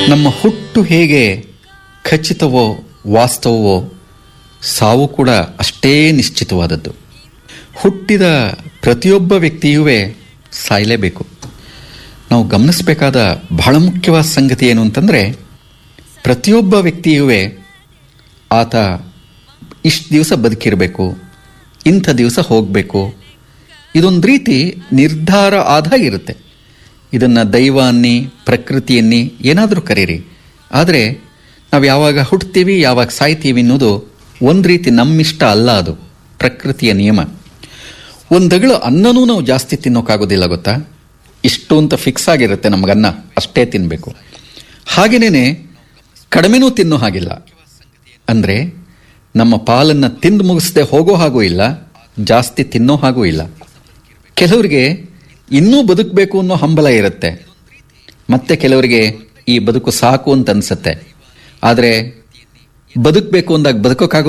ನಮ್ಮ ಹುಟ್ಟು ಹೇಗೆ ಖಚಿತವೋ ವಾಸ್ತವವೋ ಸಾವು ಕೂಡ ಅಷ್ಟೇ ನಿಶ್ಚಿತವಾದದ್ದು ಹುಟ್ಟಿದ ಪ್ರತಿಯೊಬ್ಬ ವ್ಯಕ್ತಿಯುವೇ ಸಾಯಲೇಬೇಕು ನಾವು ಗಮನಿಸಬೇಕಾದ ಬಹಳ ಮುಖ್ಯವಾದ ಸಂಗತಿ ಏನು ಅಂತಂದರೆ ಪ್ರತಿಯೊಬ್ಬ ವ್ಯಕ್ತಿಯುವೇ ಆತ ಇಷ್ಟು ದಿವಸ ಬದುಕಿರಬೇಕು ಇಂಥ ದಿವಸ ಹೋಗಬೇಕು ಇದೊಂದು ರೀತಿ ನಿರ್ಧಾರ ಆದ ಇರುತ್ತೆ ಇದನ್ನು ದೈವ ಅನ್ನಿ ಪ್ರಕೃತಿ ಅನ್ನಿ ಏನಾದರೂ ಕರೀರಿ ಆದರೆ ನಾವು ಯಾವಾಗ ಹುಟ್ತೀವಿ ಯಾವಾಗ ಸಾಯ್ತೀವಿ ಅನ್ನೋದು ಒಂದು ರೀತಿ ನಮ್ಮಿಷ್ಟ ಅಲ್ಲ ಅದು ಪ್ರಕೃತಿಯ ನಿಯಮ ಒಂದಗಳು ಅನ್ನನೂ ನಾವು ಜಾಸ್ತಿ ತಿನ್ನೋಕ್ಕಾಗೋದಿಲ್ಲ ಗೊತ್ತಾ ಇಷ್ಟು ಅಂತ ಫಿಕ್ಸ್ ಆಗಿರುತ್ತೆ ನಮಗನ್ನ ಅಷ್ಟೇ ತಿನ್ನಬೇಕು ಹಾಗೇನೇ ಕಡಿಮೆನೂ ತಿನ್ನೋ ಹಾಗಿಲ್ಲ ಅಂದರೆ ನಮ್ಮ ಪಾಲನ್ನು ತಿಂದು ಮುಗಿಸದೆ ಹೋಗೋ ಹಾಗೂ ಇಲ್ಲ ಜಾಸ್ತಿ ತಿನ್ನೋ ಹಾಗೂ ಇಲ್ಲ ಕೆಲವರಿಗೆ ಇನ್ನೂ ಬದುಕಬೇಕು ಅನ್ನೋ ಹಂಬಲ ಇರುತ್ತೆ ಮತ್ತೆ ಕೆಲವರಿಗೆ ಈ ಬದುಕು ಸಾಕು ಅಂತ ಅನ್ಸುತ್ತೆ ಆದರೆ ಬದುಕಬೇಕು ಅಂದಾಗ ಬದುಕೋಕ್ಕಾಗೋ